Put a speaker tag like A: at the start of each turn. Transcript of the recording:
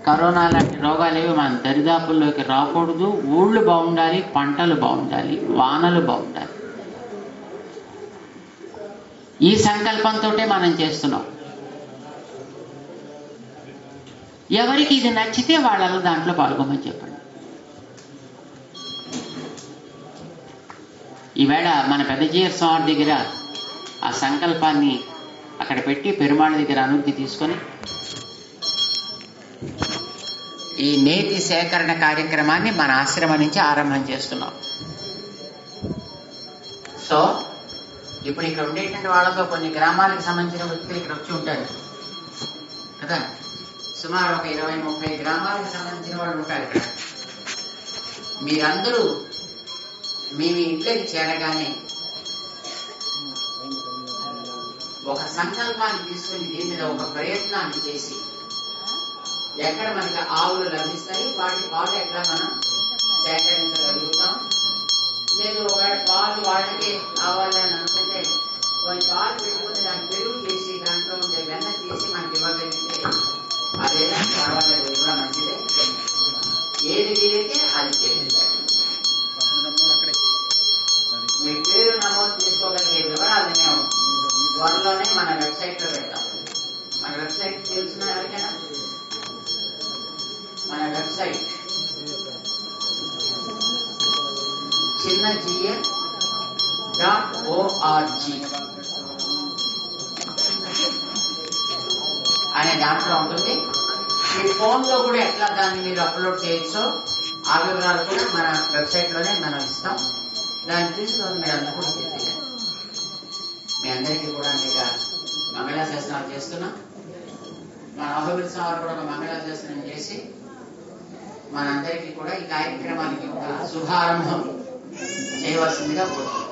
A: corona లాంటి రోగాలు ఏవి మన దరిదాపుల్లోకి రాకూడదు ఊళ్ళు బాగుండాలి పంటలు బాగుండాలి వానలు బాగుండాలి ఈ సంకల్పంతో మనం చేస్తున్నాం ఎవరికి ఇది నచ్చితే వాళ్ళలో దాంట్లో పాల్గొమని చెప్పండి ఈవేళ మన పెద్దజీయర్ స్వామి దగ్గర ఆ సంకల్పాన్ని అక్కడ పెట్టి పెరుమాళ దగ్గర అనుమతి తీసుకొని ఈ నేతి సేకరణ కార్యక్రమాన్ని మన ఆశ్రమం నుంచి ఆరంభం చేస్తున్నాం సో ఇప్పుడు ఇక్కడ ఉండేటువంటి వాళ్ళతో కొన్ని గ్రామాలకు సంబంధించిన వ్యక్తులు ఇక్కడ వచ్చి ఉంటారు కదా సుమారు ఒక ఇరవై ముప్పై గ్రామాలకు సంబంధించిన వాళ్ళు ఉంటారు ఇక్కడ మీరందరూ మీ మీ ఇంట్లోకి చేరగానే ఒక సంకల్పాన్ని తీసుకుని దీని మీద ఒక ప్రయత్నాన్ని చేసి ఎక్కడ మనకి ఆవులు లభిస్తాయి వాటి పాలు ఎట్లా మనం సేకరించగలుగుతాం లేదు ఒకవేళ పాలు వాళ్ళకి కావాలి అని అనుకుంటే కొన్ని పాలు పెట్టుకుని దాన్ని పెరుగు చేసి దాంట్లో ఉండే వెన్న తీసి మనకి ఇవ్వగలిగితే అదేనా పర్వాలేదు ఇది కూడా మంచిదే ఏది వీలైతే అది చేసేదాన్ని మీ పేరు నమోదు చేసుకోగలిగే వివరాలు మేము త్వరలోనే మన వెబ్సైట్ లో పెడతాం మన వెబ్సైట్ తెలిసిన ఎవరికైనా మన వెబ్సైట్ చిన్న జిఎం డాట్ ఓఆర్జీ అనే దాంట్లో ఉంటుంది మీ ఫోన్ లో కూడా ఎట్లా దాన్ని మీరు అప్లోడ్ చేయొచ్చో ఆ వివరాలు కూడా మన వెబ్సైట్ లోనే మనం ఇస్తాం దాన్ని తీసుకొని మీరు అందరూ కూడా చేయాలి మీ అందరికీ కూడా ఇక మంగళాశాసనాలు చేస్తున్నాం మన అహోబిల్ వారు కూడా ఒక మంగళాశాసనం చేసి మనందరికీ కూడా ఈ కార్యక్రమానికి ఒక శుభారంభం చేయవలసిందిగా కోరుతున్నాం